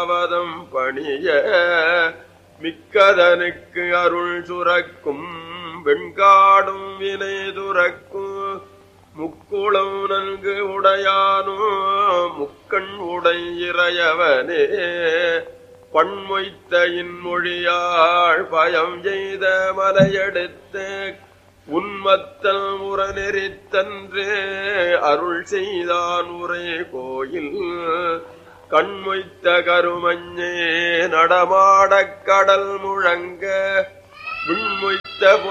அவதம் பணிய மிக்கதனுக்கு அருள் சுரக்கும் வெண்காடும் வினை துறக்கும் முக்குளம் நன்கு உடையானோ முக்கண் உடை இறையவனே பண்மொய்த்த இன்மொழியாள் பயம் செய்த மலையெடுத்து உன்மத்தல் உரநெறித்தன்று அருள் செய்தான் உரை கோயில் கண்மொய்த்த கருமஞ்சே நடமாடக் கடல் முழங்க விண்மொய்த்த